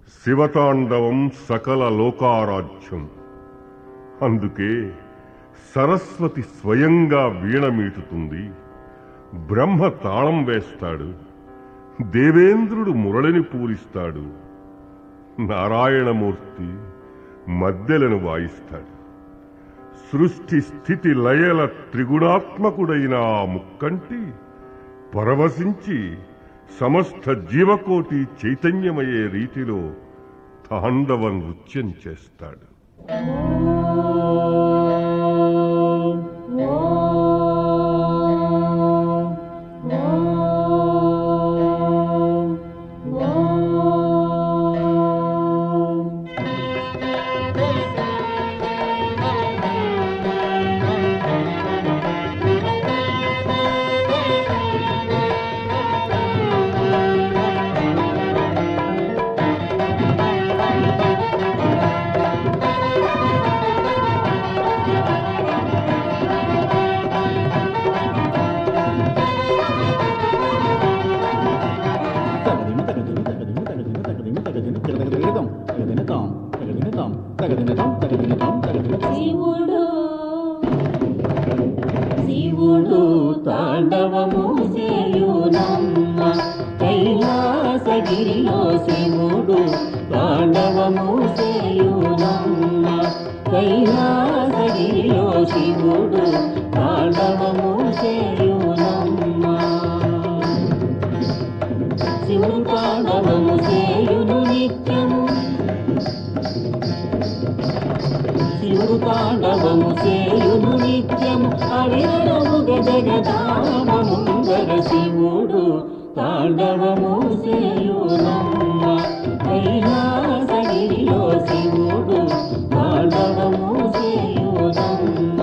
శివతాండవం సకల లోకారాధ్యం అందుకే సరస్వతి స్వయంగా వీణ మీటుతుంది బ్రహ్మ తాళం వేస్తాడు దేవేంద్రుడు మురళిని పూరిస్తాడు నారాయణమూర్తి మద్దెలను వాయిస్తాడు సృష్టి స్థితి లయల త్రిగుణాత్మకుడైన ఆ ముక్కంటి పరవశించి సమస్త జీవకోటి చైతన్యమయ్యే రీతిలో తాండవ నృత్యం చేస్తాడు శివుడు శివుడు తాండవము చేయునమ్మ కైలాసగిరిలో శివుడు తాండవము చేయునమ్మ కైలాసగిరిలో శివుడు తాండవము చేయునమ్మ శివుడు తాండవము చేయును నిత్యము శివుడు తాండవము చేయును నిత్యము అవిరముగ జగదామముందర శివుడు తాండవము చేయునమ్మ కైలాసగిరిలో శివుడు తాండవము చేయునమ్మ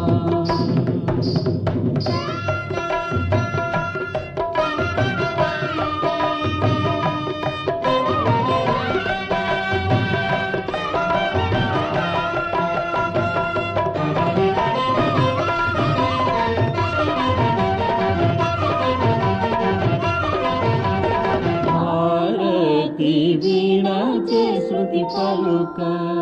భారతి వీణ చే శృతి పలుక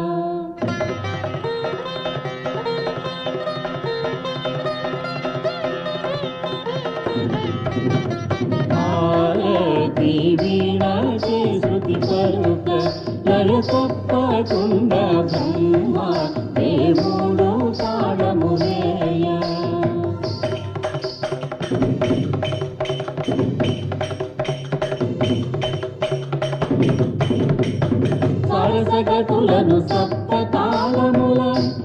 భారతి వీణ చే శృతి పలుక లయ తప్పకుండా బ్రహ్మ దేవుడు తాళము వేయ సరసగతులను సప్త తాళముల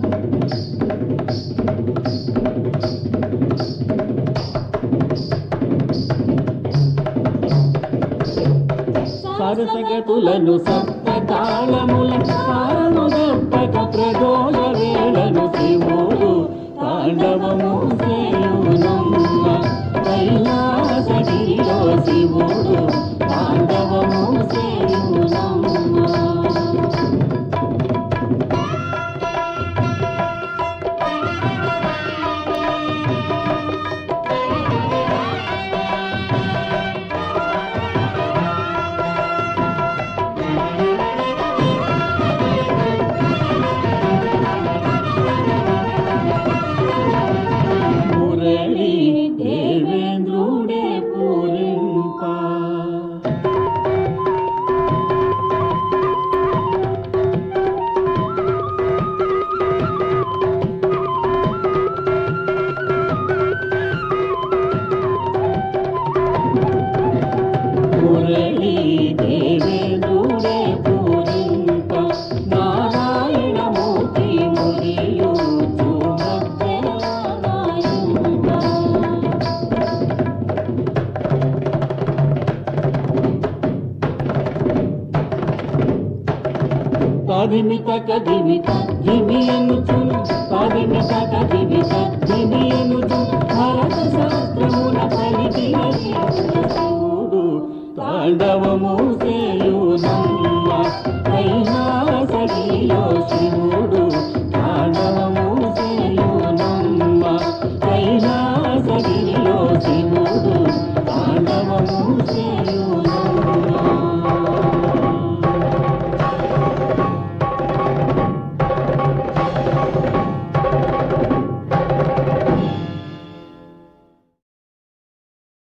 సరసగతులను సప్త తాళముల సారముదప్పక ప్రదోష వేళను శివుడు తాండవము చేయునమ్మ కైలాసగిరిలో శివుడు తాండవము చేయునమ్మ మురళి దేవేంద్రుడే పూరింప మురళి దేవేంద్రుడే పూరింప నారాయణమూర్తి మురియు కాదిమిత కదిమిత జిమి అనుచు కాదిమిత కదిమిత జిమి అనుచు భరత శాస్త్రమున పలికిన శివుడు తాండవము చేయునమ్మ